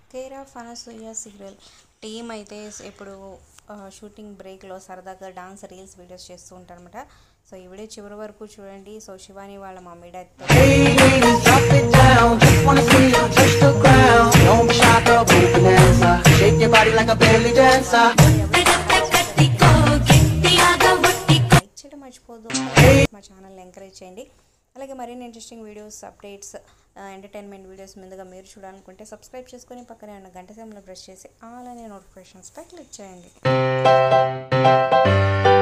కేరా ఫనసూయ serial team అయితే ఇప్పుడు ఆ, షూటింగ్ బ్రేక్లో సరదాగా డాన్స్ రీల్స్ వీడియోస్ చేస్తూ ఉంటారనమాట సో ఈ వీడియో చివరి వరకు చూడండి సో శివాని వాళ్ళ మమ్మీ డాడీతో Hey ladies, drop it down. Just wanna see you touch the ground. Don't be shy, girl, go bonanza. Shake your body like a belly dancer. Like చేయడం మర్చిపోదు మా ఛానల్ని ఎంకరేజ్ చేయండి అలాగే మరిన్ని interesting videos updates entertainment videos ముందుగా మీరు చూడాలనుకుంటే సబ్స్క్రైబ్ చేసుకొని పక్కనే ఉన్న గంట సమయంలో ప్రెస్ చేసి ఆల్ అనే నోటిఫికేషన్స్పై క్లిక్ చేయండి